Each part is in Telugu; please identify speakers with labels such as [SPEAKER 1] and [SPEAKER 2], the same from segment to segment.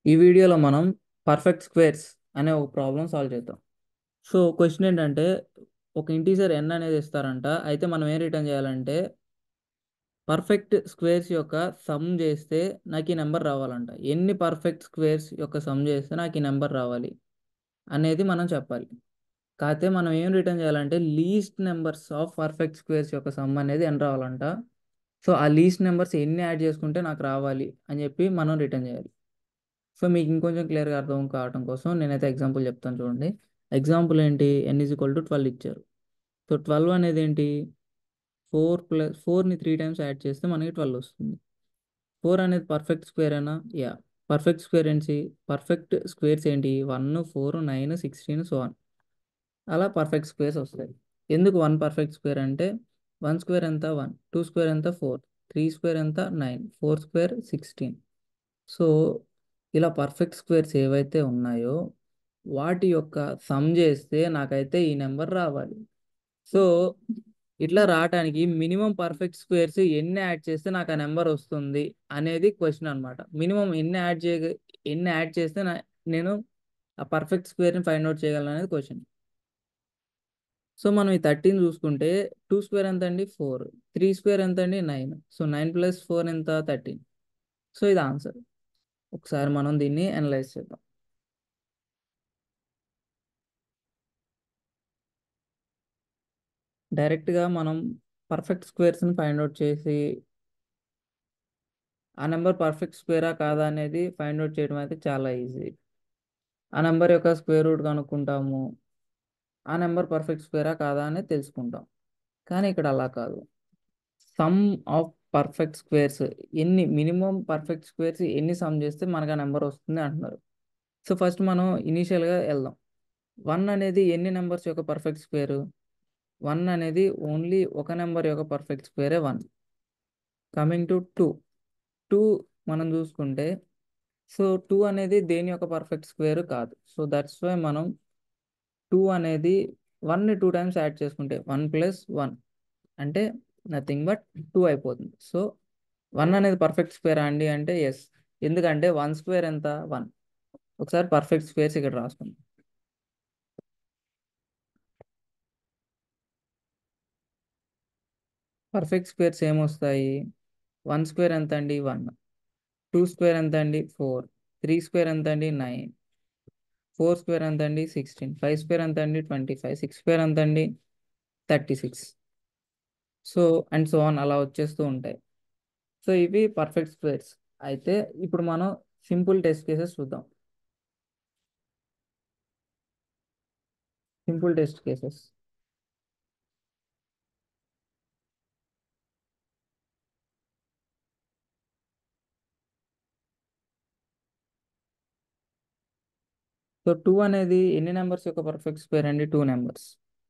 [SPEAKER 1] ఈ వీడియోలో మనం పర్ఫెక్ట్ స్క్వేర్స్ అనే ఒక ప్రాబ్లం సాల్వ్ చేద్దాం సో క్వశ్చన్ ఏంటంటే ఒక ఇంటీజర్ ఎన్ అనేది ఇస్తారంట అయితే మనం ఏం రిటర్న్ చేయాలంటే పర్ఫెక్ట్ స్క్వేర్స్ యొక్క సమ్ చేస్తే నాకు ఈ నెంబర్ రావాలంట ఎన్ని పర్ఫెక్ట్ స్క్వేర్స్ యొక్క సమ్ చేస్తే నాకు ఈ నెంబర్ రావాలి అనేది మనం చెప్పాలి కాకపోతే మనం ఏం రిటర్న్ చేయాలంటే least numbers of perfect squares యొక్క సమ్ అనేది ఎన్ని రావాలంట సో ఆ లీస్ట్ నెంబర్స్ ఎన్ని యాడ్ చేసుకుంటే నాకు రావాలి అని చెప్పి మనం రిటర్న్ చేయాలి సో మీకు ఇంకొంచెం క్లియర్గా అర్థం కావడం కోసం నేనైతే ఎగ్జాంపుల్ చెప్తాను చూడండి ఎగ్జాంపుల్ ఏంటి N is equal to twelve ఇచ్చారు సో ట్వెల్వ్ అనేది ఏంటి ఫోర్ ప్లస్ ఫోర్ని త్రీ టైమ్స్ యాడ్ చేస్తే మనకి ట్వెల్వ్ వస్తుంది ఫోర్ అనేది పర్ఫెక్ట్ స్క్వేర్ అయినా యా పర్ఫెక్ట్ స్క్వేర్ ఏంటి పర్ఫెక్ట్ స్క్వేర్స్ ఏంటి one four nine sixteen so one అలా పర్ఫెక్ట్ స్క్వేర్స్ వస్తాయి ఎందుకు వన్ పర్ఫెక్ట్ స్క్వేర్ అంటే వన్ స్క్వేర్ ఎంత వన్ టూ స్క్వేర్ ఎంత ఫోర్ త్రీ స్క్వేర్ ఎంత nine four square sixteen so ఇలా పర్ఫెక్ట్ స్క్వేర్స్ ఏవైతే ఉన్నాయో వాటి యొక్క సమ్ చేస్తే నాకైతే ఈ నెంబర్ రావాలి సో ఇట్లా రావడానికి మినిమం పర్ఫెక్ట్ స్క్వేర్స్ ఎన్ని యాడ్ చేస్తే నాకు ఆ నెంబర్ వస్తుంది అనేది క్వశ్చన్ అనమాట మినిమం ఎన్ని యాడ్ చేయ ఎన్ని యాడ్ చేస్తే నా నేను ఆ పర్ఫెక్ట్ స్క్వేర్ని ఫైండ్ అవుట్ చేయగలను అనేది క్వశ్చన్ సో మనం ఈ థర్టీన్ చూసుకుంటే టూ స్క్వేర్ ఎంత అండి ఫోర్ త్రీ స్క్వేర్ ఎంత అండి nine so nine plus four ఎంత థర్టీన్ సో ఇది ఆన్సర్ ఒకసారి మనం దీన్ని అనలైజ్ చేద్దాం డైరెక్ట్గా మనం పర్ఫెక్ట్ స్క్వేర్స్ని ఫైండ్ అవుట్ చేసి ఆ నెంబర్ పర్ఫెక్ట్ స్క్వేరా కాదా అనేది ఫైండ్ అవుట్ చేయడం అయితే చాలా ఈజీ ఆ నెంబర్ యొక్క స్క్వేర్ రూట్ కనుక్కుంటాము ఆ నెంబర్ పర్ఫెక్ట్ స్క్వేరా కాదా అనేది తెలుసుకుంటాం కానీ ఇక్కడ అలా కాదు సమ్ ఆఫ్ పర్ఫెక్ట్ స్క్వేర్స్ ఎన్ని మినిమం పర్ఫెక్ట్ స్క్వేర్స్ ఎన్ని సమ్ చేస్తే మనకు ఆ నెంబర్ వస్తుంది అంటున్నారు సో ఫస్ట్ మనం ఇనీషియల్గా వెళ్దాం వన్ అనేది ఎన్ని నెంబర్స్ యొక్క పర్ఫెక్ట్ స్క్వేర్ వన్ అనేది ఓన్లీ ఒక నెంబర్ యొక్క పర్ఫెక్ట్ స్క్వేరే one coming two two two మనం చూసుకుంటే సో టూ అనేది దేని యొక్క పర్ఫెక్ట్ స్క్వేర్ కాదు సో దట్స్ వై మనం టూ అనేది వన్ని టూ టైమ్స్ యాడ్ చేసుకుంటే వన్ ప్లస్ వన్ అంటే నథింగ్ బట్ టూ అయిపోతుంది సో వన్ అనేది పర్ఫెక్ట్ స్క్వేర్ అండి అంటే ఎస్ ఎందుకంటే వన్ స్క్వేర్ ఎంత వన్ ఒకసారి పర్ఫెక్ట్ స్క్వేర్స్ ఇక్కడ రాసుకుందాం పర్ఫెక్ట్ స్క్వేర్స్ ఏమొస్తాయి వన్ స్క్వేర్ ఎంత అండి వన్ టూ స్క్వేర్ ఎంత అండి ఫోర్ త్రీ స్క్వేర్ ఎంత అండి నైన్ ఫోర్ స్క్వేర్ ఎంత అండి సిక్స్టీన్ ఫైవ్ స్క్వేర్ ఎంత అండి ట్వంటీ ఫైవ్ సిక్స్ స్క్వేర్ ఎంత అండి thirty six so and so on అలా వచ్చేస్తూ ఉంటాయి సో ఇవి పర్ఫెక్ట్ స్క్వేర్స్ అయితే ఇప్పుడు మనం సింపుల్ టెస్ట్ కేసెస్ చూద్దాం simple test cases so two అనేది ఎన్ని నెంబర్స్ యొక్క పర్ఫెక్ట్ స్క్వేర్ అండి two numbers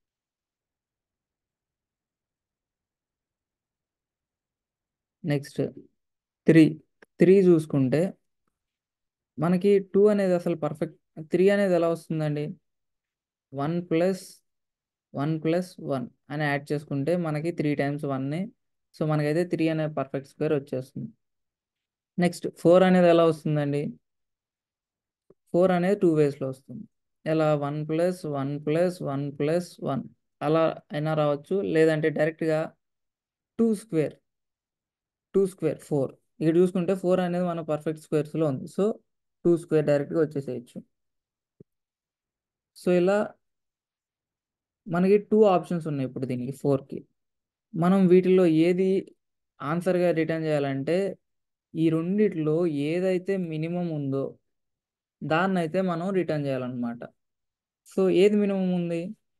[SPEAKER 1] next three three చూసుకుంటే మనకి టూ అనేది అసలు పర్ఫెక్ట్ త్రీ అనేది ఎలా వస్తుందండి one plus one plus one అని యాడ్ చేసుకుంటే మనకి త్రీ టైమ్స్ వన్ని సో మనకైతే త్రీ అనే పర్ఫెక్ట్ స్క్వేర్ వచ్చేస్తుంది నెక్స్ట్ ఫోర్ అనేది ఎలా వస్తుందండి ఫోర్ అనేది టూ వేస్లో వస్తుంది ఎలా one plus one plus one plus one అలా అయినా రావచ్చు లేదంటే డైరెక్ట్గా two square two square four ఇక్కడ చూసుకుంటే ఫోర్ అనేది మన పర్ఫెక్ట్ స్క్వేర్స్లో ఉంది సో టూ స్క్వేర్ డైరెక్ట్గా వచ్చేసేయచ్చు సో ఇలా మనకి టూ ఆప్షన్స్ ఉన్నాయి ఇప్పుడు దీనికి ఫోర్కి మనం వీటిల్లో ఏది ఆన్సర్గా రిటర్న్ చేయాలంటే ఈ రెండిట్లో ఏదైతే మినిమం ఉందో దాన్ని అయితే మనం రిటర్న్ చేయాలన్నమాట సో ఏది మినిమం ఉంది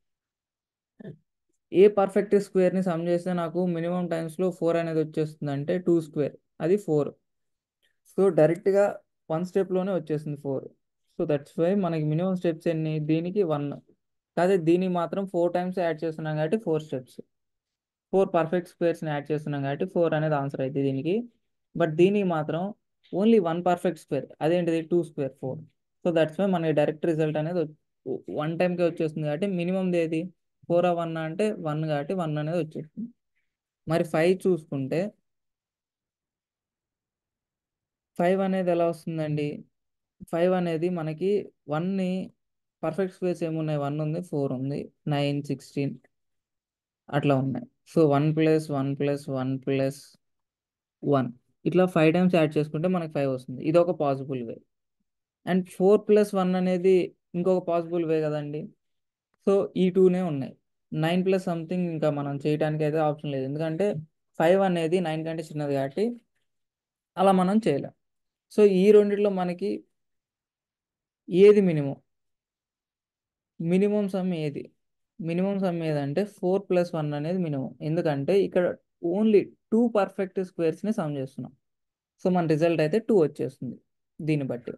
[SPEAKER 1] ఏ పర్ఫెక్ట్ స్క్వేర్ని సమ్ చేస్తే నాకు మినిమం టైమ్స్లో ఫోర్ అనేది వచ్చేస్తుంది అంటే టూ స్క్వేర్ అది ఫోర్ సో డైరెక్ట్గా వన్ స్టెప్లోనే వచ్చేస్తుంది ఫోర్ సో దట్స్ వై మనకి మినిమం స్టెప్స్ ఎన్ని దీనికి వన్ కాదే దీనికి మాత్రం ఫోర్ టైమ్స్ యాడ్ చేస్తున్నాం కాబట్టి ఫోర్ స్టెప్స్ ఫోర్ పర్ఫెక్ట్ స్క్వేర్స్ని యాడ్ చేస్తున్నాం కాబట్టి ఫోర్ అనేది ఆన్సర్ అయితే దీనికి బట్ దీనికి మాత్రం ఓన్లీ వన్ పర్ఫెక్ట్ స్క్వేర్ అదేంటిది two square four so that's why మనకి డైరెక్ట్ రిజల్ట్ అనేది వన్ టైంకే వచ్చేస్తుంది కాబట్టి మినిమం ఏది ఫోర్ ఆ వన్ అంటే వన్ కాబట్టి వన్ అనేది వచ్చేస్తుంది మరి ఫైవ్ చూసుకుంటే ఫైవ్ అనేది ఎలా వస్తుందండి ఫైవ్ అనేది మనకి వన్ని పర్ఫెక్ట్ స్క్వేర్స్ ఏమున్నాయి వన్ ఉంది ఫోర్ ఉంది నైన్ సిక్స్టీన్ అట్లా ఉన్నాయి so one plus one plus one plus one ఇట్లా ఫైవ్ టైమ్స్ యాడ్ చేసుకుంటే మనకి ఫైవ్ వస్తుంది ఇది ఒక possible way and four plus one అనేది ఇంకొక పాసిబుల్ వే కదండి సో ఈ టూనే ఉన్నాయి నైన్ ప్లస్ సంథింగ్ ఇంకా మనం చేయడానికి అయితే ఆప్షన్ లేదు ఎందుకంటే ఫైవ్ అనేది నైన్ కంటే చిన్నది కాబట్టి అలా మనం చేయలేం సో ఈ రెండిట్లో మనకి ఏది మినిమం మినిమం సమ్ ఏది మినిమం సమ్ ఏదంటే ఫోర్ ప్లస్ వన్ అనేది మినిమం ఎందుకంటే ఇక్కడ ఓన్లీ టూ పర్ఫెక్ట్ స్క్వేర్స్ని సమ్ చేస్తున్నాం సో మన రిజల్ట్ అయితే టూ వచ్చేస్తుంది దీన్ని బట్టి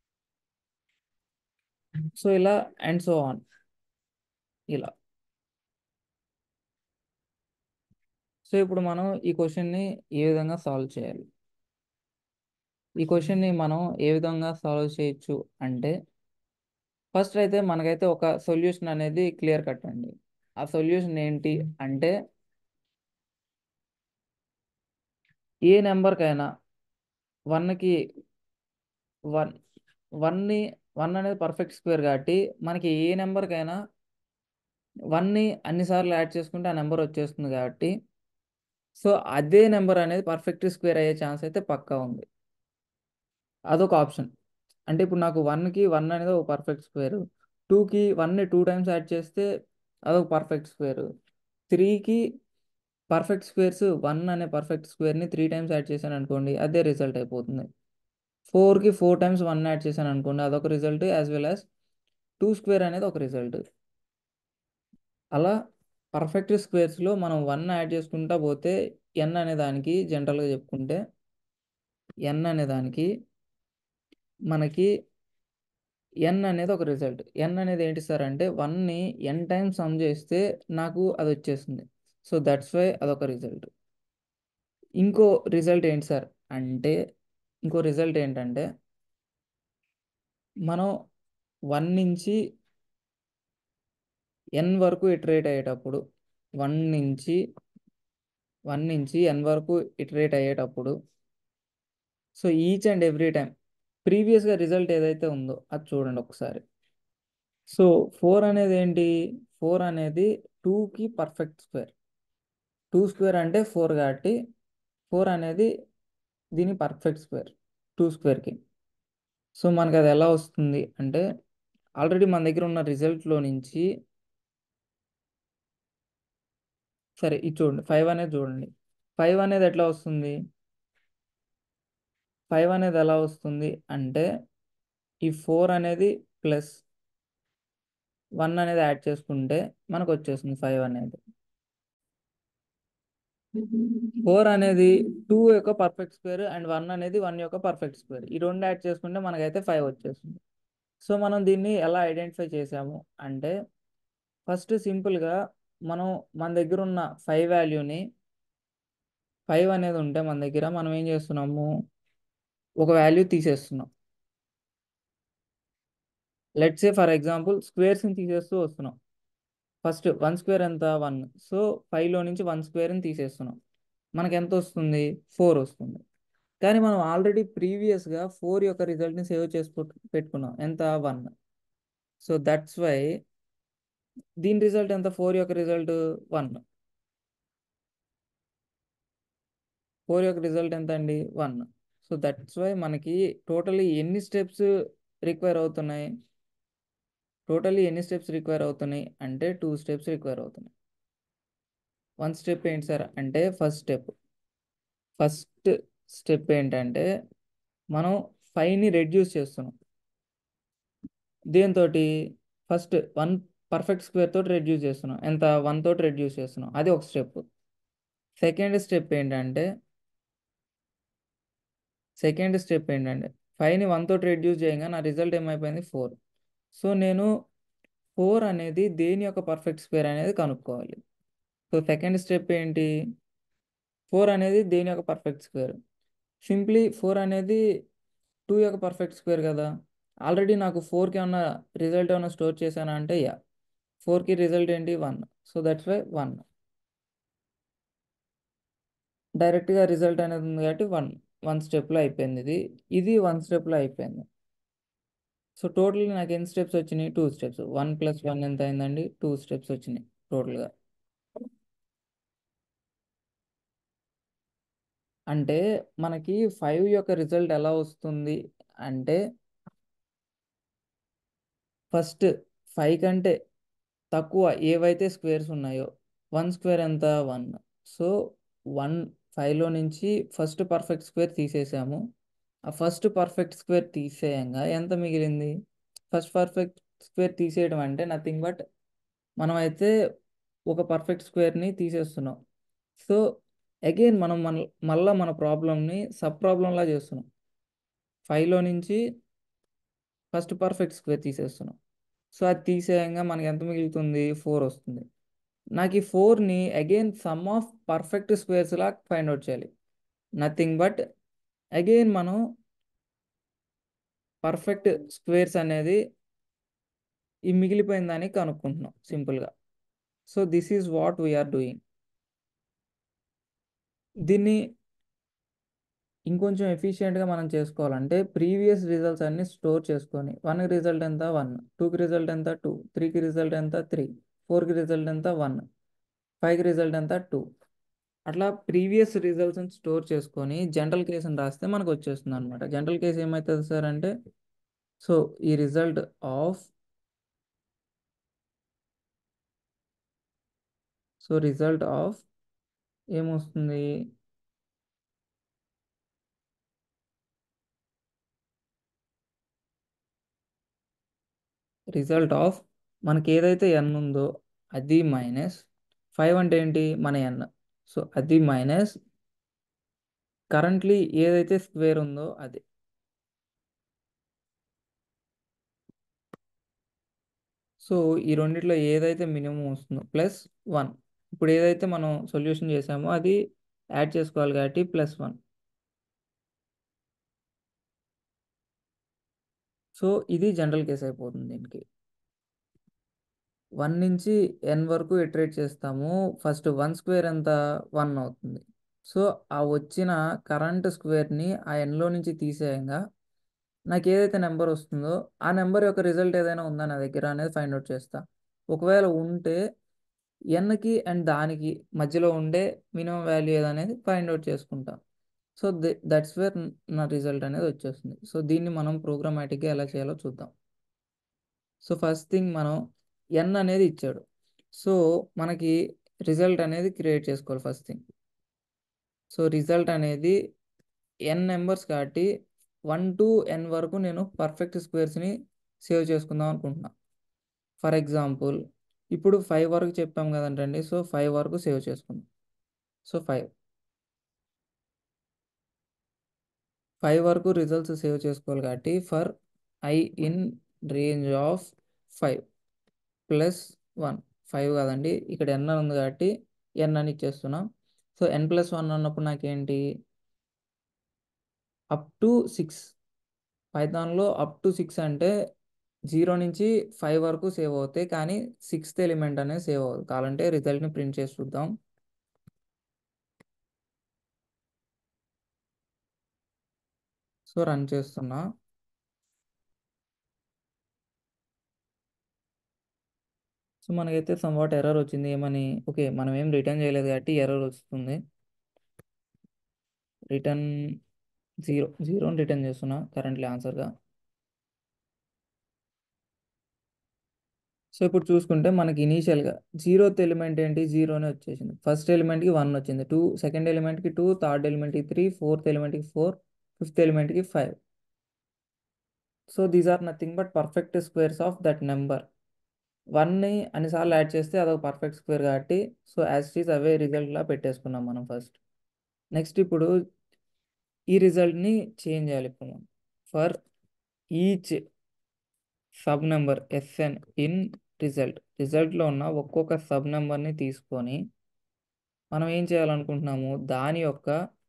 [SPEAKER 1] సో ఇలా అండ్ సో ఆన్ ఇలా సో ఇప్పుడు మనం ఈ క్వశ్చన్ని ఏ విధంగా సాల్వ్ చేయాలి ఈ క్వశ్చన్ని మనం ఏ విధంగా సాల్వ్ చేయొచ్చు అంటే ఫస్ట్ అయితే మనకైతే ఒక సొల్యూషన్ అనేది క్లియర్ కట్ అండి ఆ సొల్యూషన్ ఏంటి అంటే ఏ నెంబర్కైనా వన్కి వన్ వన్ని వన్ అనేది పర్ఫెక్ట్ స్క్వేర్ కాబట్టి మనకి ఏ నెంబర్కైనా వన్ని అన్నిసార్లు యాడ్ చేసుకుంటే ఆ నెంబర్ వచ్చేస్తుంది కాబట్టి సో అదే నెంబర్ అనేది పర్ఫెక్ట్ స్క్వేర్ అయ్యే ఛాన్స్ అయితే పక్కా ఉంది అదొక ఆప్షన్ అంటే ఇప్పుడు నాకు వన్కి వన్ అనేది ఒక పర్ఫెక్ట్ స్క్వేర్ టూకి వన్ని టూ టైమ్స్ యాడ్ చేస్తే అదొక పర్ఫెక్ట్ స్క్వేర్ త్రీకి పర్ఫెక్ట్ స్క్వేర్స్ వన్ అనే పర్ఫెక్ట్ స్క్వేర్ని త్రీ టైమ్స్ యాడ్ చేశాను అనుకోండి అదే రిజల్ట్ అయిపోతుంది ఫోర్కి ఫోర్ టైమ్స్ వన్ యాడ్ చేశాను అనుకోండి అదొక result as well as two square అనేది ఒక రిజల్ట్ అలా పర్ఫెక్ట్ స్క్వేర్స్లో మనం వన్ యాడ్ చేసుకుంటా పోతే ఎన్ అనే దానికి జనరల్గా చెప్పుకుంటే ఎన్ అనే దానికి మనకి ఎన్ అనేది ఒక రిజల్ట్ ఎన్ అనేది ఏంటి సార్ అంటే వన్ని ఎన్ టైమ్స్ సమ్ చేస్తే నాకు అది వచ్చేస్తుంది సో దట్స్ వై అదొక రిజల్ట్ ఇంకో రిజల్ట్ ఏంటి సార్ అంటే ఇంకో రిజల్ట్ ఏంటంటే మనం వన్ నుంచి ఎన్ వరకు ఇటరేట్ అయ్యేటప్పుడు వన్ నుంచి వన్ నుంచి ఎన్ వరకు ఇటరేట్ అయ్యేటప్పుడు so each and every time ప్రీవియస్గా రిజల్ట్ ఏదైతే ఉందో అది చూడండి ఒకసారి సో ఫోర్ అనేది ఏంటి ఫోర్ అనేది టూకి పర్ఫెక్ట్ స్క్వేర్ టూ స్క్వేర్ అంటే ఫోర్ కాబట్టి ఫోర్ అనేది దీని పర్ఫెక్ట్ స్క్వేర్ టూ స్క్వేర్కి సో మనకి అది ఎలా వస్తుంది అంటే ఆల్రెడీ మన దగ్గర ఉన్న రిజల్ట్లో నుంచి సరే ఇది చూడండి ఫైవ్ అనేది చూడండి ఫైవ్ అనేది ఎట్లా వస్తుంది ఫైవ్ అనేది ఎలా వస్తుంది అంటే ఈ ఫోర్ అనేది ప్లస్ వన్ అనేది యాడ్ చేసుకుంటే మనకు వచ్చేస్తుంది ఫైవ్ అనేది ఫోర్ అనేది టూ యొక్క పర్ఫెక్ట్ స్క్వేర్ అండ్ వన్ అనేది వన్ యొక్క పర్ఫెక్ట్ స్క్వేర్ ఈ రెండు యాడ్ చేసుకుంటే మనకైతే ఫైవ్ వచ్చేస్తుంది సో మనం దీన్ని ఎలా ఐడెంటిఫై చేసాము అంటే ఫస్ట్ సింపుల్గా మనం మన దగ్గర ఉన్న ఫైవ్ వాల్యూని ఫైవ్ అనేది ఉంటే మన దగ్గర మనం ఏం చేస్తున్నాము ఒక వాల్యూ తీసేస్తున్నాం లెట్స్ ఏ ఫర్ ఎగ్జాంపుల్ స్క్వేర్స్ని తీసేస్తూ వస్తున్నాం ఫస్ట్ వన్ స్క్వేర్ ఎంత వన్ సో ఫైవ్లో నుంచి వన్ స్క్వేర్ని తీసేస్తున్నాం మనకి ఎంత వస్తుంది ఫోర్ వస్తుంది కానీ మనం ఆల్రెడీ ప్రీవియస్గా ఫోర్ యొక్క రిజల్ట్ని సేవ్ చేసి పెట్టుకున్నాం ఎంత వన్ సో దట్స్ వై దీని రిజల్ట్ ఎంత ఫోర్ యొక్క రిజల్ట్ వన్ ఫోర్ యొక్క రిజల్ట్ ఎంత అండి వన్ సో దట్స్ వై మనకి టోటలీ ఎన్ని స్టెప్స్ రిక్వైర్ అవుతున్నాయి టోటలీ ఎన్ని స్టెప్స్ రిక్వైర్ అవుతున్నాయి అంటే టూ స్టెప్స్ రిక్వైర్ అవుతున్నాయి వన్ స్టెప్ ఏంటి సార్ అంటే ఫస్ట్ స్టెప్ ఫస్ట్ స్టెప్ ఏంటంటే మనం ఫైవ్ని రెడ్యూస్ చేస్తున్నాం దేంతో ఫస్ట్ వన్ పర్ఫెక్ట్ స్క్వేర్ తోటి రెడ్యూస్ చేస్తున్నాం ఎంత వన్ తోటి రెడ్యూస్ చేస్తున్నాం అది ఒక స్టెప్ సెకండ్ స్టెప్ ఏంటంటే సెకండ్ స్టెప్ ఏంటంటే ఫైవ్ని వన్ తోటి రెడ్యూస్ చేయగా నా రిజల్ట్ ఏమైపోయింది ఫోర్ సో నేను ఫోర్ అనేది దేని యొక్క పర్ఫెక్ట్ స్క్వేర్ అనేది కనుక్కోవాలి సో సెకండ్ స్టెప్ ఏంటి ఫోర్ అనేది దేని యొక్క పర్ఫెక్ట్ స్క్వేర్ సింప్లీ ఫోర్ అనేది టూ యొక్క పర్ఫెక్ట్ స్క్వేర్ కదా ఆల్రెడీ నాకు ఫోర్కి ఏమన్నా రిజల్ట్ ఏమన్నా స్టోర్ చేశానా అంటే యా ఫోర్కి రిజల్ట్ ఏంటి one so that's why one డైరెక్ట్గా రిజల్ట్ అనేది ఉంది కాబట్టి వన్ వన్ స్టెప్లో అయిపోయింది ఇది ఇది వన్ స్టెప్లో అయిపోయింది సో టోటల్ నాకు ఎన్ని స్టెప్స్ వచ్చినాయి two steps one plus one ఎంత అయిందండి టూ స్టెప్స్ వచ్చినాయి టోటల్గా అంటే మనకి ఫైవ్ యొక్క రిజల్ట్ ఎలా వస్తుంది అంటే ఫస్ట్ ఫైవ్ కంటే తక్కువ ఏవైతే స్క్వేర్స్ ఉన్నాయో వన్ స్క్వేర్ ఎంత వన్ సో వన్ ఫైవ్లో నుంచి ఫస్ట్ పర్ఫెక్ట్ స్క్వేర్ తీసేసాము ఆ ఫస్ట్ పర్ఫెక్ట్ స్క్వేర్ తీసేయంగా ఎంత మిగిలింది ఫస్ట్ పర్ఫెక్ట్ స్క్వేర్ తీసేయడం అంటే నథింగ్ బట్ మనమైతే ఒక పర్ఫెక్ట్ స్క్వేర్ని తీసేస్తున్నాం సో అగైన్ మనం మన మళ్ళీ మన ప్రాబ్లమ్ని సబ్ ప్రాబ్లంలా చేస్తున్నాం ఫైవ్లో నుంచి ఫస్ట్ పర్ఫెక్ట్ స్క్వేర్ తీసేస్తున్నాం సో అది తీసేయంగా మనకి ఎంత మిగులుతుంది ఫోర్ వస్తుంది నాకు ఈ ఫోర్ని again sum of perfect squares లా ఫైండ్ అవుట్ చేయాలి నథింగ్ బట్ అగైన్ మనం పర్ఫెక్ట్ స్క్వేర్స్ అనేది ఈ మిగిలిపోయిన దాన్ని కనుక్కుంటున్నాం సింపుల్గా so this is what we are doing దీన్ని ఇంకొంచెం ఎఫిషియెంట్గా మనం చేసుకోవాలంటే ప్రీవియస్ రిజల్ట్స్ అన్ని స్టోర్ చేసుకొని వన్కి రిజల్ట్ ఎంత వన్ టూకి రిజల్ట్ ఎంత టూ త్రీకి రిజల్ట్ ఎంత త్రీ ఫోర్కి రిజల్ట్ ఎంత వన్ ఫైవ్కి రిజల్ట్ ఎంత టూ అట్లా ప్రీవియస్ రిజల్ట్స్ని స్టోర్ చేసుకొని జనరల్ కేసుని రాస్తే మనకు వచ్చేస్తుంది అనమాట జనరల్ కేసు ఏమవుతుంది సార్ అంటే సో ఈ result of so result of ఏమొస్తుంది రిజల్ట్ ఆఫ్ మనకి ఏదైతే ఎన్ ఉందో అది మైనస్ ఫైవ్ అంటే ఏంటి మన ఎన్ సో అది మైనస్ కరెంట్లీ ఏదైతే స్క్వేర్ ఉందో అది సో ఈ రెండిట్లో ఏదైతే మినిమం వస్తుందో ప్లస్ వన్ ఇప్పుడు ఏదైతే మనం సొల్యూషన్ చేసామో అది యాడ్ చేసుకోవాలి కాబట్టి ప్లస్ వన్ సో ఇది జనరల్ కేస్ అయిపోతుంది దీనికి వన్ నుంచి ఎన్ వరకు ఇటరేట్ చేస్తాము ఫస్ట్ వన్ స్క్వేర్ ఎంత వన్ అవుతుంది సో ఆ వచ్చిన కరెంట్ స్క్వేర్ని ఆ ఎన్లో నుంచి తీసేయంగా నాకు ఏదైతే నెంబర్ వస్తుందో ఆ నెంబర్ యొక్క రిజల్ట్ ఏదైనా ఉందా నా దగ్గర అనేది ఫైండ్ అవుట్ చేస్తా ఒకవేళ ఉంటే ఎన్కి అండ్ దానికి మధ్యలో ఉండే మినిమం వాల్యూ ఏదనేది ఫైండ్ అవుట్ చేసుకుంటా సో దట్స్ వేర్ నా రిజల్ట్ అనేది వచ్చేస్తుంది సో దీన్ని మనం ప్రోగ్రామాటిక్గా ఎలా చేయాలో చూద్దాం సో ఫస్ట్ థింగ్ మనం ఎన్ అనేది ఇచ్చాడు సో మనకి రిజల్ట్ అనేది క్రియేట్ చేసుకోవాలి ఫస్ట్ థింగ్ సో రిజల్ట్ అనేది ఎన్ నెంబర్స్ కాబట్టి వన్ టు ఎన్ వరకు నేను పర్ఫెక్ట్ స్క్వేర్స్ని సేవ్ చేసుకుందాం అనుకుంటున్నా ఫర్ ఎగ్జాంపుల్ ఇప్పుడు ఫైవ్ వరకు చెప్పాం కదంటండి సో ఫైవ్ వరకు సేవ్ చేసుకుందాం సో ఫైవ్ ఫైవ్ వరకు రిజల్ట్స్ సేవ్ చేసుకోవాలి కాబట్టి for i in range of five plus one five కాదండి ఇక్కడ ఎన్ అని ఉంది కాబట్టి ఎన్ అని ఇచ్చేస్తున్నాం సో ఎన్ ప్లస్ వన్ అన్నప్పుడు నాకేంటి అప్ టు సిక్స్ పైథాన్లో అప్ టు సిక్స్ అంటే జీరో నుంచి ఫైవ్ వరకు సేవ్ అవుతాయి కానీ సిక్స్త్ ఎలిమెంట్ అనేది సేవ్ అవుతుంది కావాలంటే రిజల్ట్ని ప్రింట్ చేసి చూద్దాం సో రన్ చేస్తున్నా సో మనకైతే సమ్వాట్ ఎర్రర్ వచ్చింది ఏమని ఓకే మనం ఏం రిటర్న్ చేయలేదు కాబట్టి ఎర్రర్ వస్తుంది రిటర్న్ జీరో జీరోని రిటర్న్ చేస్తున్నా కరెంట్లీ ఆన్సర్గా సో ఇప్పుడు చూసుకుంటే మనకి ఇనీషియల్గా జీరోత్ ఎలిమెంట్ ఏంటి జీరోనే వచ్చేసింది ఫస్ట్ ఎలిమెంట్కి వన్ వచ్చింది టూ సెకండ్ ఎలిమెంట్కి టూ థర్డ్ ఎలిమెంట్కి త్రీ ఫోర్త్ ఎలిమెంట్కి ఫోర్ ఫిఫ్త్ ఎలిమెంట్కి five so these are nothing but perfect squares of that number వన్ని అన్నిసార్లు యాడ్ చేస్తే అదొక పర్ఫెక్ట్ స్క్వేర్ కాబట్టి సో యాజ్ ఈజ్ అవే రిజల్ట్లా పెట్టేసుకున్నాం మనం ఫస్ట్ నెక్స్ట్ ఇప్పుడు ఈ రిజల్ట్ని చేంజ్ చేయాలి ఇప్పుడు మనం for each sub number sn in result రిజల్ట్లో ఉన్న ఒక్కొక్క సబ్ నెంబర్ని తీసుకొని మనం ఏం చేయాలనుకుంటున్నాము దాని యొక్క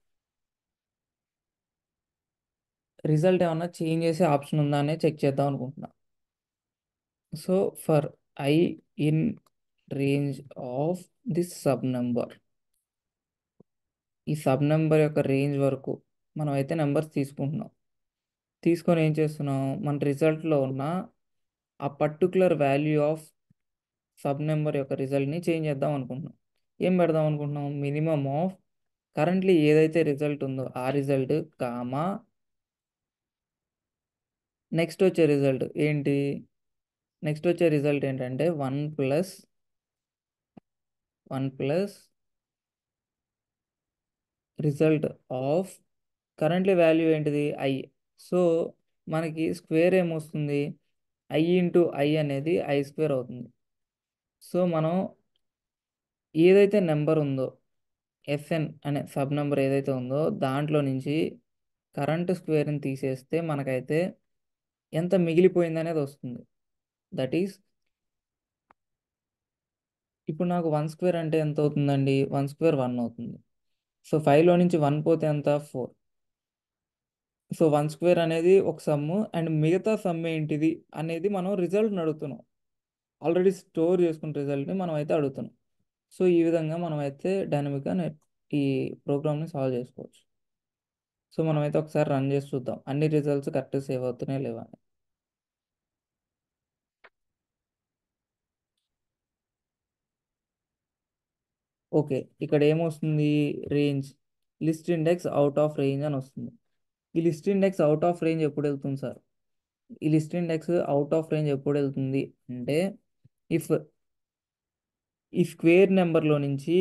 [SPEAKER 1] రిజల్ట్ ఏమన్నా చేంజ్ చేసే ఆప్షన్ ఉందా అనేది చెక్ చేద్దాం అనుకుంటున్నా so for i in range of this sub number ఈ సబ్ నెంబర్ యొక్క రేంజ్ వరకు మనం అయితే నెంబర్స్ తీసుకుంటున్నాం తీసుకొని ఏం చేస్తున్నాం మన రిజల్ట్లో ఉన్న ఆ particular value of sub number యొక్క రిజల్ట్ని చేంజ్ చేద్దాం అనుకుంటున్నాం ఏం పెడదాం అనుకుంటున్నాం మినిమమ్ ఆఫ్ కరెంట్లీ ఏదైతే రిజల్ట్ ఉందో ఆ రిజల్ట్ కామా నెక్స్ట్ వచ్చే రిజల్ట్ ఏంటి నెక్స్ట్ వచ్చే రిజల్ట్ ఏంటంటే one plus one plus result of currently value ఏంటిది ఐ సో మనకి స్క్వేర్ ఏమొస్తుంది ఐ ఇంటూ ఐ అనేది ఐ స్క్వేర్ అవుతుంది సో మనం ఏదైతే నెంబర్ ఉందో ఎఫ్ఎన్ అనే సబ్ నెంబర్ ఏదైతే ఉందో దాంట్లో నుంచి కరెంట్ స్క్వేర్ని తీసేస్తే మనకైతే ఎంత మిగిలిపోయింది అనేది వస్తుంది దట్ ఈస్ ఇప్పుడు నాకు వన్ స్క్వేర్ అంటే ఎంత అవుతుందండి వన్ స్క్వేర్ వన్ అవుతుంది సో ఫైవ్లో నుంచి వన్ పోతే ఎంత ఫోర్ సో వన్ స్క్వేర్ అనేది ఒక సమ్ము అండ్ మిగతా సమ్ ఏంటిది అనేది మనం రిజల్ట్ని అడుగుతున్నాం ఆల్రెడీ స్టోర్ చేసుకున్న రిజల్ట్ని మనం అయితే అడుగుతున్నాం సో ఈ విధంగా మనం అయితే డైనమిక్గా ఈ ప్రోగ్రామ్ని సాల్వ్ చేసుకోవచ్చు సో మనం అయితే ఒకసారి రన్ చేసి చూద్దాం అన్ని రిజల్ట్స్ కరెక్ట్ సేవ్ అవుతున్నాయి లేవా అని ఓకే ఇక్కడ ఏమొస్తుంది range list index out of range అని వస్తుంది ఈ list index out of range ఎప్పుడు వెళ్తుంది సార్ ఈ list index out of range ఎప్పుడు వెళ్తుంది అంటే ఇఫ్ ఈ స్క్వేర్ నెంబర్లో నుంచి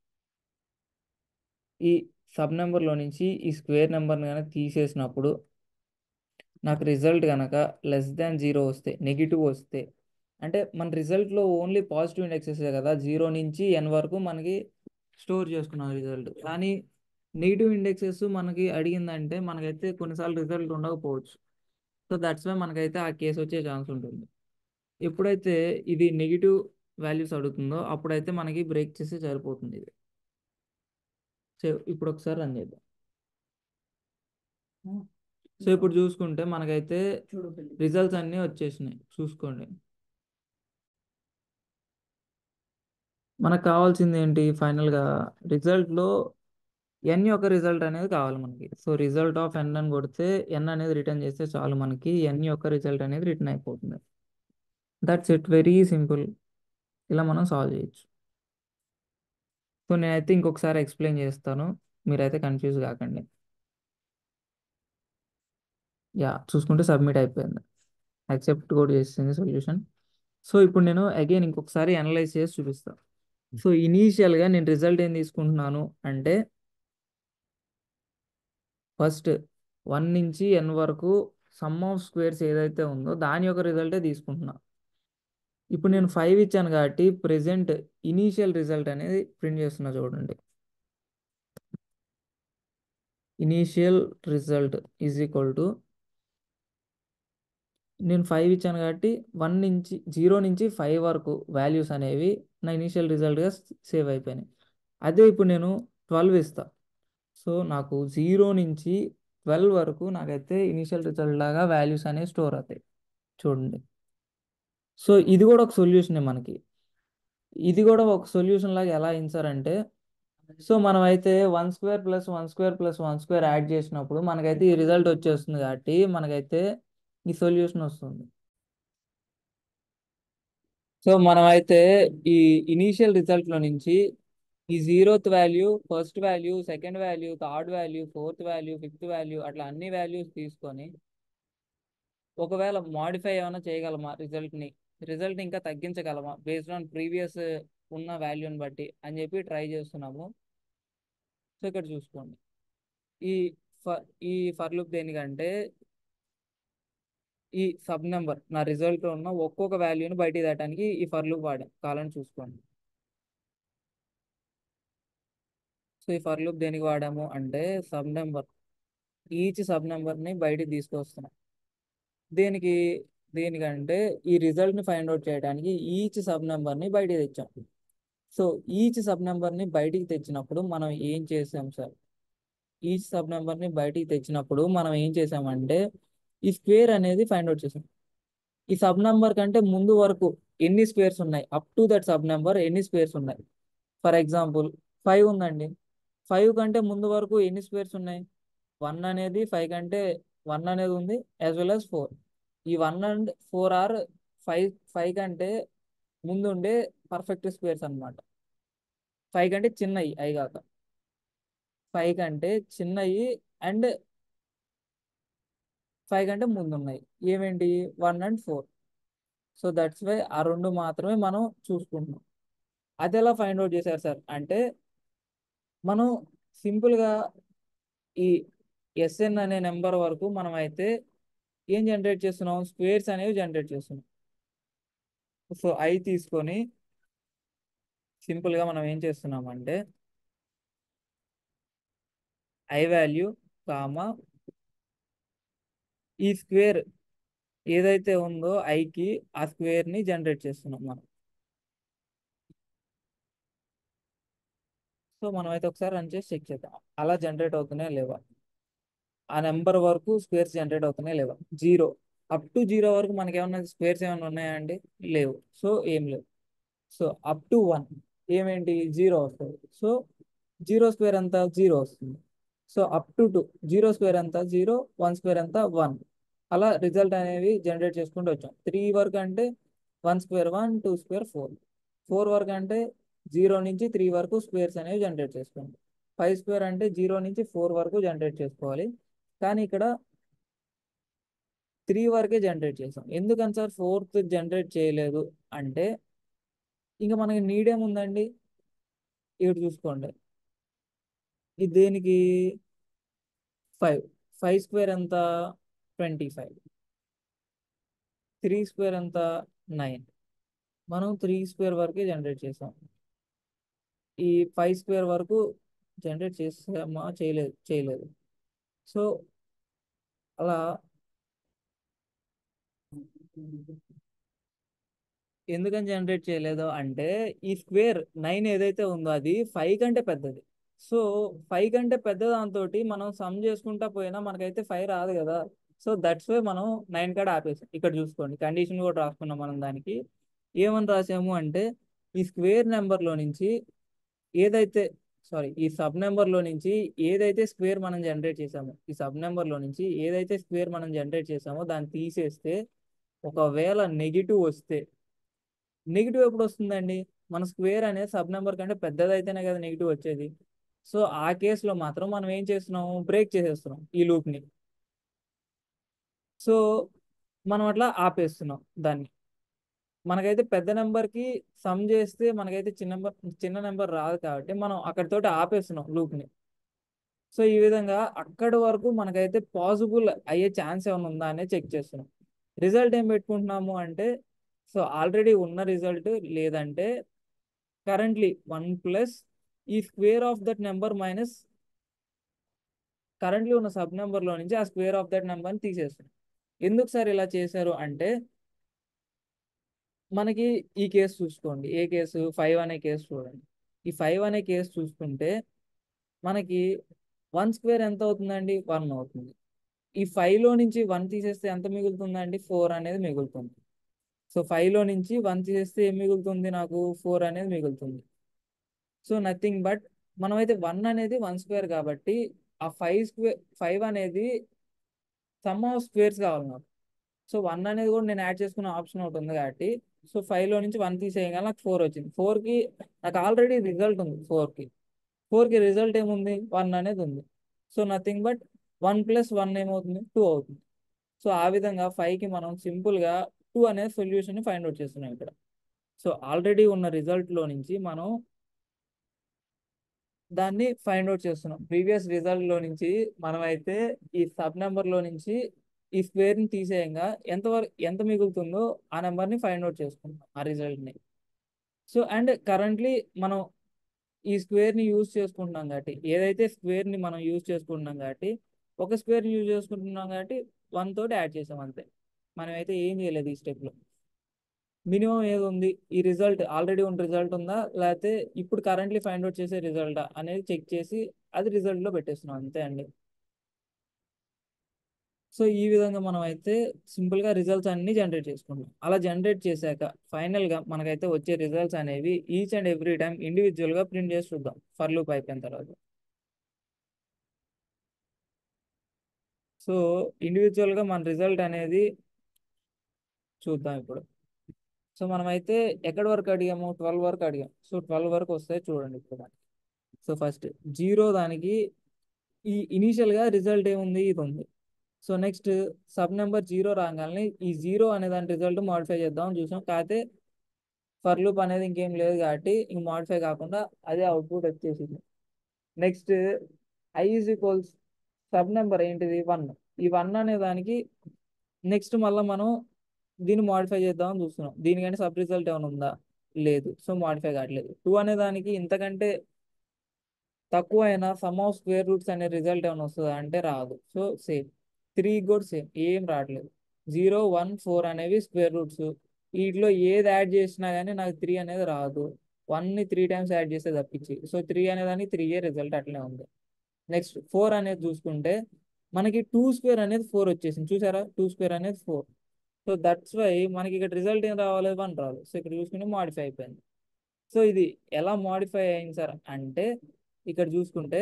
[SPEAKER 1] ఈ సబ్ నెంబర్లో నుంచి ఈ స్క్వేర్ నెంబర్ని కనుక తీసేసినప్పుడు నాకు రిజల్ట్ కనుక లెస్ దాన్ జీరో వస్తే నెగిటివ్ వస్తే అంటే మన రిజల్ట్లో ఓన్లీ పాజిటివ్ ఇండెక్సెస్ కదా జీరో నుంచి ఎన్ వరకు మనకి స్టోర్ చేసుకున్నాం రిజల్ట్ కానీ నెగిటివ్ ఇండెక్సెస్ మనకి అడిగిందంటే మనకైతే కొన్నిసార్లు రిజల్ట్ ఉండకపోవచ్చు సో దట్స్ వై మనకైతే ఆ కేసు వచ్చే ఛాన్స్ ఉంటుంది ఎప్పుడైతే ఇది నెగిటివ్ వాల్యూస్ అడుగుతుందో అప్పుడైతే మనకి బ్రేక్ చేస్తే సరిపోతుంది ఇది సో ఇప్పుడు ఒకసారి రన్ చేద్దాం సో ఇప్పుడు చూసుకుంటే మనకైతే రిజల్ట్స్ అన్నీ వచ్చేసినాయి చూసుకోండి మనకు కావాల్సింది ఏంటి ఫైనల్గా రిజల్ట్లో ఎన్ యొక్క రిజల్ట్ అనేది కావాలి మనకి సో రిజల్ట్ ఆఫ్ ఎన్ అని కొడితే ఎన్ అనేది రిటర్న్ చేస్తే చాలు మనకి ఎన్ యొక్క రిజల్ట్ అనేది రిటర్న్ అయిపోతుంది దట్స్ ఇట్ వెరీ సింపుల్ ఇలా మనం సాల్వ్ చేయొచ్చు సో నేనైతే ఇంకొకసారి ఎక్స్ప్లెయిన్ చేస్తాను మీరైతే కన్ఫ్యూజ్ కాకండి యా చూసుకుంటే సబ్మిట్ అయిపోయింది యాక్సెప్ట్ కూడా చేసింది సొల్యూషన్ సో ఇప్పుడు నేను అగైన్ ఇంకొకసారి అనలైజ్ చేసి చూపిస్తాను సో ఇనీషియల్గా నేను రిజల్ట్ ఏం తీసుకుంటున్నాను అంటే ఫస్ట్ వన్ నుంచి ఎన్ వరకు సమ్ ఆఫ్ స్క్వేర్స్ ఏదైతే ఉందో దాని యొక్క రిజల్టే తీసుకుంటున్నా ఇప్పుడు నేను ఫైవ్ ఇచ్చాను కాబట్టి ప్రెసెంట్ ఇనీషియల్ రిజల్ట్ అనేది ప్రింట్ చేస్తున్నా చూడండి initial result is equal to నేను ఫైవ్ ఇచ్చాను కాబట్టి వన్ నుంచి జీరో నుంచి ఫైవ్ వరకు వాల్యూస్ అనేవి నా ఇనీషియల్ రిజల్ట్గా సేవ్ అయిపోయినాయి అదే ఇప్పుడు నేను ట్వెల్వ్ ఇస్తా సో నాకు జీరో నుంచి ట్వెల్వ్ వరకు నాకైతే ఇనీషియల్ రిజల్ట్ లాగా వాల్యూస్ అనేవి స్టోర్ అవుతాయి చూడండి సో ఇది కూడా ఒక సొల్యూషనే మనకి ఇది కూడా ఒక సొల్యూషన్ లాగా ఎలా ఇన్సారంటే సో మనం అయితే one square plus one square plus one square add చేసినప్పుడు మనకైతే ఈ రిజల్ట్ వచ్చేస్తుంది కాబట్టి మనకైతే ఈ సొల్యూషన్ వస్తుంది సో మనం అయితే ఈ ఇనీషియల్ రిజల్ట్లో నుంచి ఈ zeroth value first value second value third value fourth value fifth value అట్లా అన్ని వాల్యూస్ తీసుకొని ఒకవేళ మాడిఫై ఏమైనా చేయగలమా రిజల్ట్ని రిజల్ట్ ఇంకా తగ్గించగలమా బేస్డ్ ఆన్ ప్రీవియస్ ఉన్న వాల్యూని బట్టి అని చెప్పి ట్రై చేస్తున్నాము సో ఇక్కడ చూసుకోండి ఈ ఫర్ ఈ ఫర్ లూప్ దేనికంటే ఈ సబ్ నెంబర్ నా రిజల్ట్ ఉన్న ఒక్కొక్క వాల్యూని బయటికి దాటానికి ఈ ఫర్ లూప్ వాడాం కావాలని చూసుకోండి సో ఈ ఫర్ లూప్ దేనికి వాడాము అంటే సబ్ నెంబర్ ఈచ్ సబ్ నెంబర్ని బయటికి తీసుకొస్తున్నాం దేనికి దేనికంటే ఈ రిజల్ట్ని ఫైండ్ అవుట్ చేయడానికి ఈచ్ సబ్ నెంబర్ని బయటికి తెచ్చాం సో ఈచ్ సబ్ నెంబర్ని బయటికి తెచ్చినప్పుడు మనం ఏం చేసాం సార్ ఈచ్ సబ్ నెంబర్ని బయటికి తెచ్చినప్పుడు మనం ఏం చేసామంటే ఈ స్క్వేర్ అనేది ఫైండ్ అవుట్ చేసాం ఈ సబ్ నెంబర్ కంటే ముందు వరకు ఎన్ని స్క్వేర్స్ ఉన్నాయి up to that sub number ఎన్ని స్క్వేర్స్ ఉన్నాయి ఫర్ ఎగ్జాంపుల్ ఫైవ్ ఉందండి ఫైవ్ కంటే ముందు వరకు ఎన్ని స్క్వేర్స్ ఉన్నాయి వన్ అనేది ఫైవ్ కంటే వన్ అనేది ఉంది యాజ్ వెల్ యాజ్ ఫోర్ ఈ one and four are five five కంటే ముందు ఉండే పర్ఫెక్ట్ స్క్వేర్స్ అన్నమాట ఫైవ్ కంటే చిన్నవి అవి కాక ఫైవ్ కంటే చిన్నవి అండ్ ఫైవ్ కంటే ముందు ఉన్నాయి ఏమేంటి one and four so that's why ఆ రెండు మాత్రమే మనం చూసుకుంటున్నాం అది ఎలా ఫైండ్ అవుట్ చేశారు సార్ అంటే మనం సింపుల్గా ఈ ఎస్ఎన్ అనే నెంబర్ వరకు మనం అయితే ఏం జనరేట్ చేస్తున్నాం స్క్వేర్స్ అనేవి జనరేట్ చేస్తున్నాం సో ఐ తీసుకొని సింపుల్గా మనం ఏం చేస్తున్నాం అంటే ఐ వాల్యూ కామా ఈ స్క్వేర్ ఏదైతే ఉందో ఐకి ఆ స్క్వేర్ని జనరేట్ చేస్తున్నాం మనం సో మనం అయితే ఒకసారి రన్ చేసి చెక్ చేద్దాం అలా జనరేట్ అవుతున్నాయా లేవా ఆ నెంబర్ వరకు స్క్వేర్స్ జనరేట్ అవుతున్నాయా లేవా జీరో అప్ టు జీరో వరకు మనకి ఏమన్నా స్క్వేర్స్ ఏమైనా ఉన్నాయా అండి లేవు సో ఏం లేవు సో అప్ టు వన్ ఏమేంటి జీరో వస్తుంది సో జీరో స్క్వేర్ అంతా జీరో వస్తుంది so up to two zero square అంతా జీరో వన్ స్క్వేర్ అంతా వన్ అలా రిజల్ట్ అనేవి జనరేట్ చేసుకుంటూ వచ్చాం త్రీ వరకు అంటే one square one two square four four వరకు అంటే జీరో నుంచి త్రీ వరకు స్క్వేర్స్ అనేవి జనరేట్ చేసుకోండి ఫైవ్ స్క్వేర్ అంటే జీరో నుంచి ఫోర్ వరకు జనరేట్ చేసుకోవాలి కానీ ఇక్కడ త్రీ వరకే జనరేట్ చేసాం ఎందుకని సార్ ఫోర్త్ జనరేట్ చేయలేదు అంటే ఇంకా మనకి నీడ్ ఏముందండి ఇక్కడ చూసుకోండి ఇది దేనికి ఫైవ్ ఫైవ్ స్క్వేర్ ఎంత ట్వంటీ ఫైవ్ త్రీ స్క్వేర్ ఎంత నైన్ మనం త్రీ స్క్వేర్ వరకే జనరేట్ చేసాం ఈ ఫైవ్ స్క్వేర్ వరకు జనరేట్ చేసామా చేయలేదు చేయలేదు సో అలా ఎందుకని జనరేట్ చేయలేదు అంటే ఈ స్క్వేర్ నైన్ ఏదైతే ఉందో అది ఫైవ్ కంటే పెద్దది సో ఫైవ్ కంటే పెద్ద దాంతో మనం సమ్ చేసుకుంటా పోయినా మనకైతే ఫైవ్ రాదు కదా సో దట్స్ వే మనం నైన్ కాడ ఆపేసాం ఇక్కడ చూసుకోండి కండిషన్ కూడా రాసుకున్నాం మనం దానికి ఏమని రాసాము అంటే ఈ స్క్వేర్ నెంబర్లో నుంచి ఏదైతే సారీ ఈ సబ్ నెంబర్లో నుంచి ఏదైతే స్క్వేర్ మనం జనరేట్ చేసామో ఈ సబ్ నెంబర్లో నుంచి ఏదైతే స్క్వేర్ మనం జనరేట్ చేసామో దాన్ని తీసేస్తే ఒకవేళ నెగిటివ్ వస్తే నెగిటివ్ ఎప్పుడు వస్తుందండి మన స్క్వేర్ అనేది సబ్ నెంబర్ కంటే పెద్దదైతేనే కదా నెగిటివ్ వచ్చేది సో ఆ కేసులో మాత్రం మనం ఏం చేస్తున్నాం బ్రేక్ చేసేస్తున్నాం ఈ లూప్ని సో మనం అట్లా ఆపేస్తున్నాం దాన్ని మనకైతే పెద్ద నెంబర్కి సమ్ చేస్తే మనకైతే చిన్న నెంబర్ చిన్న నెంబర్ రాదు కాబట్టి మనం అక్కడితోటి ఆపేస్తున్నాం లూప్ని సో ఈ విధంగా అక్కడి వరకు మనకైతే పాసిబుల్ అయ్యే ఛాన్స్ ఏమైనా ఉందా అనేది చెక్ చేస్తున్నాం రిజల్ట్ ఏం పెట్టుకుంటున్నాము అంటే సో ఆల్రెడీ ఉన్న రిజల్ట్ లేదంటే కరెంట్లీ వన్ ప్లస్ ఈ square of that number minus currently ఉన్న సబ్ నెంబర్లో నుంచి ఆ స్క్వేర్ ఆఫ్ దట్ నెంబర్ని తీసేస్తున్నాం ఎందుకు సార్ ఇలా చేశారు అంటే మనకి ఈ కేసు చూసుకోండి ఏ కేసు ఫైవ్ అనే కేసు చూడండి ఈ ఫైవ్ అనే కేసు చూసుకుంటే మనకి వన్ స్క్వేర్ ఎంత అవుతుందండి వన్ అవుతుంది ఈ ఫైవ్లో నుంచి వన్ తీసేస్తే ఎంత మిగులుతుందండి ఫోర్ అనేది మిగులుతుంది సో ఫైవ్లో నుంచి వన్ తీసేస్తే ఏం మిగులుతుంది నాకు ఫోర్ అనేది మిగులుతుంది సో నథింగ్ బట్ మనమైతే వన్ అనేది వన్ స్క్వేర్ కాబట్టి ఆ ఫైవ్ స్క్వేర్ ఫైవ్ అనేది సమ్ ఆఫ్ స్క్వేర్స్ కావాలి నాకు సో వన్ అనేది కూడా నేను యాడ్ చేసుకునే ఆప్షన్ ఒకటి ఉంది కాబట్టి సో ఫైవ్లో నుంచి వన్ తీసేయగానే నాకు ఫోర్ వచ్చింది ఫోర్కి నాకు ఆల్రెడీ రిజల్ట్ ఉంది ఫోర్కి ఫోర్కి రిజల్ట్ ఏముంది వన్ అనేది ఉంది so nothing but one plus one ఏమవుతుంది టూ అవుతుంది సో ఆ విధంగా ఫైవ్కి మనం సింపుల్గా టూ అనే సొల్యూషన్ ఫైండ్ అవుట్ చేస్తున్నాం ఇక్కడ సో ఆల్రెడీ ఉన్న రిజల్ట్లో నుంచి మనం దాన్ని ఫైండ్ అవుట్ చేస్తున్నాం ప్రీవియస్ రిజల్ట్లో నుంచి మనమైతే ఈ సబ్ నెంబర్లో నుంచి ఈ స్క్వేర్ని తీసేయంగా ఎంతవరకు ఎంత మిగులుతుందో ఆ నెంబర్ని ఫైండ్ అవుట్ చేసుకుంటాం ఆ రిజల్ట్ని సో అండ్ కరెంట్లీ మనం ఈ స్క్వేర్ని యూజ్ చేసుకుంటున్నాం కాబట్టి ఏదైతే స్క్వేర్ని మనం యూజ్ చేసుకుంటున్నాం కాబట్టి ఒక స్క్వేర్ని యూజ్ చేసుకుంటున్నాం కాబట్టి వన్ తోటి యాడ్ చేసాం అంతే మనం అయితే ఏం చేయలేదు ఈ స్టెప్లో మినిమం ఏది ఉంది ఈ రిజల్ట్ ఆల్రెడీ ఉన్న రిజల్ట్ ఉందా లేకపోతే ఇప్పుడు కరెంట్లీ ఫైండ్ అవుట్ చేసే రిజల్టా అనేది చెక్ చేసి అది రిజల్ట్లో పెట్టేస్తున్నాం అంతే అండి సో ఈ విధంగా మనం అయితే సింపుల్గా రిజల్ట్స్ అన్ని జనరేట్ చేసుకుంటాం అలా జనరేట్ చేశాక ఫైనల్గా మనకైతే వచ్చే రిజల్ట్స్ అనేవి ఈచ్ అండ్ ఎవ్రీ టైం ఇండివిజువల్గా ప్రింట్ చేసి చూద్దాం ఫర్ లూప్ అయిపోయిన తర్వాత సో ఇండివిజువల్గా మన రిజల్ట్ అనేది చూద్దాం ఇప్పుడు సో మనమైతే ఎక్కడి వరకు అడిగాము ట్వెల్వ్ వరకు అడిగాం సో ట్వెల్వ్ వరకు వస్తాయి చూడండి ఇప్పుడు దానికి సో ఫస్ట్ జీరో దానికి ఈ ఇనీషియల్గా రిజల్ట్ ఏముంది ఇది ఉంది so next sub number zero రాగానే ఈ జీరో అనే దాని రిజల్ట్ మాడిఫై చేద్దాం చూసాం కాకపోతే ఫర్ లూప్ అనేది ఇంకేం లేదు కాబట్టి ఇంక మాడిఫై కాకుండా అదే అవుట్పుట్ వచ్చేసింది next I is equals sub number ఏంటిది వన్ ఈ వన్ అనే దానికి నెక్స్ట్ మళ్ళీ మనం దీన్ని మాడిఫై చేద్దామని చూస్తున్నాం దీనికంటే సబ్ రిజల్ట్ ఏమైనా ఉందా లేదు సో మాడిఫై కావట్లేదు టూ అనే దానికి ఇంతకంటే తక్కువ అయినా సమ్ ఆఫ్ స్క్వేర్ రూట్స్ అనే రిజల్ట్ ఏమైనా వస్తుందా అంటే రాదు సో సేమ్ త్రీ కూడా సేమ్ ఏం రావట్లేదు జీరో వన్ ఫోర్ అనేవి స్క్వేర్ రూట్స్ వీటిలో ఏది యాడ్ చేసినా కానీ నాకు త్రీ అనేది రాదు వన్ని త్రీ టైమ్స్ యాడ్ చేస్తే తప్పించి సో త్రీ అనేదానికి త్రీ ఏ రిజల్ట్ అట్లనే ఉంది నెక్స్ట్ ఫోర్ అనేది చూసుకుంటే మనకి టూ స్క్వేర్ అనేది ఫోర్ వచ్చేసింది చూసారా టూ స్క్వేర్ అనేది ఫోర్ సో దట్స్ వై మనకి ఇక్కడ రిజల్ట్ ఏం రావాలి వన్ రాదు సో ఇక్కడ చూసుకుంటే మాడిఫై అయిపోయింది సో ఇది ఎలా మాడిఫై అయింది సార్ అంటే ఇక్కడ చూసుకుంటే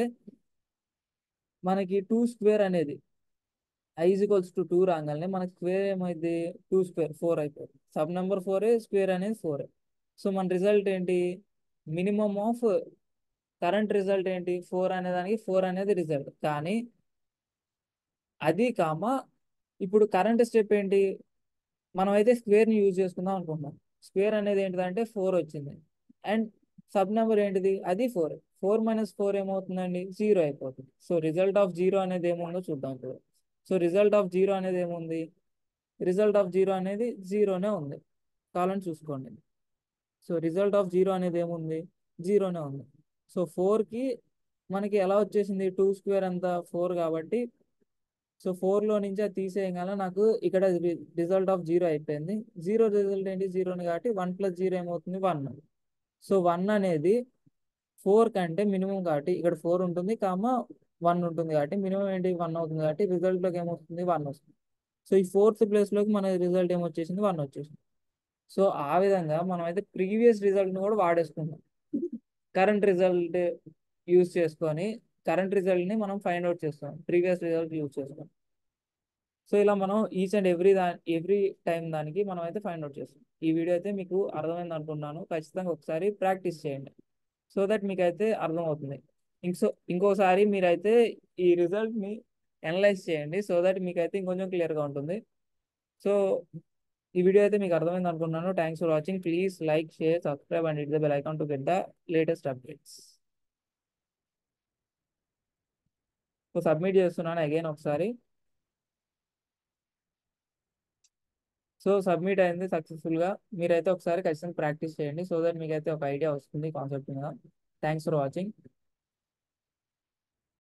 [SPEAKER 1] మనకి టూ స్క్వేర్ అనేది ఐజ్ ఈక్వల్స్ టు టూ రాగానే మనకి స్క్వేర్ ఏమైంది టూ స్క్వేర్ ఫోర్ అయిపోయింది సబ్ నెంబర్ ఫోరే స్క్వేర్ అనేది ఫోరే సో మన రిజల్ట్ ఏంటి మినిమం ఆఫ్ కరెంట్ రిజల్ట్ ఏంటి ఫోర్ అనే దానికి ఫోర్ అనేది రిజల్ట్ కానీ అది కామ ఇప్పుడు కరెంట్ స్టెప్ ఏంటి మనం అయితే స్క్వేర్ని యూజ్ చేసుకుందాం అనుకుంటున్నాం స్క్వేర్ అనేది ఏంటిదంటే ఫోర్ వచ్చింది అండ్ సబ్ నెంబర్ ఏంటిది అది ఫోర్ ఫోర్ మైనస్ ఫోర్ ఏమవుతుందండి జీరో అయిపోతుంది సో రిజల్ట్ ఆఫ్ జీరో అనేది ఏముందో చూద్దాం ఇప్పుడు సో రిజల్ట్ ఆఫ్ జీరో అనేది ఏముంది రిజల్ట్ ఆఫ్ జీరో అనేది జీరోనే ఉంది కావాలని చూసుకోండి సో రిజల్ట్ ఆఫ్ జీరో అనేది ఏముంది జీరోనే ఉంది సో ఫోర్కి మనకి ఎలా వచ్చేసింది టూ స్క్వేర్ అంతా ఫోర్ కాబట్టి సో ఫోర్లో నుంచి అది తీసేయగల నాకు ఇక్కడ రిజల్ట్ ఆఫ్ జీరో అయిపోయింది జీరో రిజల్ట్ ఏంటి జీరోని కాబట్టి వన్ ప్లస్ జీరో ఏమవుతుంది వన్ సో వన్ అనేది ఫోర్ కంటే మినిమం కాబట్టి ఇక్కడ ఫోర్ ఉంటుంది కామ వన్ ఉంటుంది కాబట్టి మినిమం ఏంటి వన్ అవుతుంది కాబట్టి రిజల్ట్లోకి ఏమవుతుంది వన్ వస్తుంది సో ఈ ఫోర్త్ ప్లేస్లోకి మన రిజల్ట్ ఏమొచ్చేసింది వన్ వచ్చేసింది సో ఆ విధంగా మనం అయితే ప్రీవియస్ రిజల్ట్ని కూడా వాడేసుకుంటాం కరెంట్ రిజల్ట్ యూజ్ చేసుకొని కరెంట్ రిజల్ట్ని మనం ఫైండ్ అవుట్ చేస్తాం ప్రీవియస్ రిజల్ట్ యూజ్ చేస్తాం సో ఇలా మనం each and every the every time దానికి మనం అయితే ఫైండ్ అవుట్ చేస్తాం ఈ వీడియో అయితే మీకు అర్థమైంది అనుకుంటున్నాను ఖచ్చితంగా ఒకసారి ప్రాక్టీస్ చేయండి సో దట్ మీకు అయితే అర్థమవుతుంది ఇంకో ఇంకోసారి మీరైతే ఈ రిజల్ట్ని అనలైజ్ చేయండి సో దట్ మీకు అయితే ఇంకొంచెం క్లియర్గా ఉంటుంది సో ఈ వీడియో అయితే మీకు అర్థమైంది అనుకుంటున్నాను thanks for watching please like share subscribe and it the bell icon to get the latest updates so submit చేస్తున్నాను అగైన్ ఒకసారి సో సబ్మిట్ అయింది సక్సెస్ఫుల్గా మీరైతే ఒకసారి ఖచ్చితంగా ప్రాక్టీస్ చేయండి సో దట్ మీకు అయితే ఒక ఐడియా వస్తుంది కాన్సెప్ట్ మీద థ్యాంక్స్ ఫర్ వాచింగ్